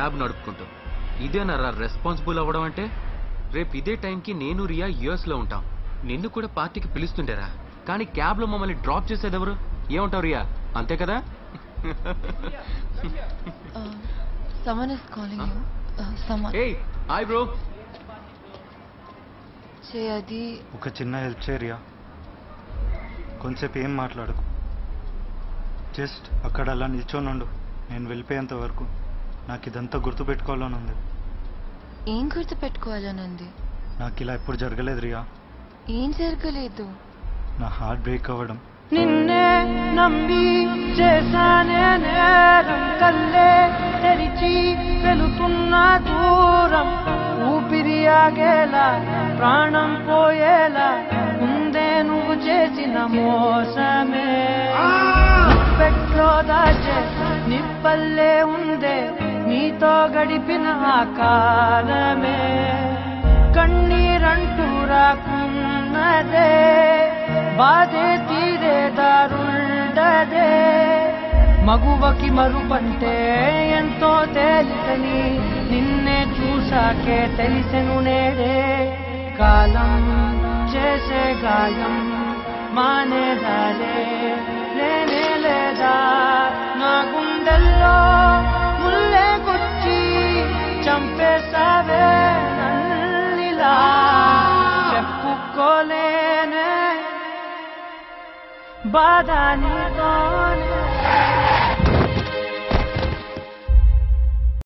cab నడుపుకుంటూ ఇదేనరా responsible అవ్వడం అంటే రేపు ఇదే టైంకి నేను రియా యుఎస్ లో ఉంటాం నిన్ను కూడా పార్టీకి పిలుస్తుంటారా కానీ క్యాబ్ లో మమ్మల్ని డ్రాప్ చేసేది ఎవరు ఏమంటావు రియా అంతే కదా someone is calling you someone ఏయ్ హాయ్ బ్రో చే అది ఒక చిన్న హెల్ప్ చేయరియా కొంచెంసేపు ఏం మాట్లాడకు జస్ట్ అక్కడ అలా నిల్చొని ఉండు నేను వెళ్ళిపోయేంత వరకు నాకు ఇదంతా గుర్తుపెట్టుకోవాలని ఉంది ఏం గుర్తు పెట్టుకోవాలనుంది నాకు ఇలా ఎప్పుడు జరగలేదు రియా ఏం జరగలేదు నా హార్ట్ బ్రేక్ అవ్వడం నిన్నే నమ్మి చేశానే నేరం కల్లే తెరిచి వెళుతున్న దూరం ఊపిరి ఆగేలా ప్రాణం పోయేలా ముందే నువ్వు చేసిన మోసమే పెట్లో దాచే నిప్పల్లే ఉందే నీతో గడిపిన ఆ కాలమే కన్నీరంటూ రాకున్నదే బాధే తీరే దారుండదే మగువకి మరుపంటే ఎంతో తేలికని నిన్నే చూసాకే తెలిసెను నేడే కాలం చేసే గాయం మానేదాలే లేనే లేదా నా గుండెల్లో ముల్లే గుచ్చి చంపేసావే నన్నిలా చెప్పుకోలేనే బాధ నీతోనే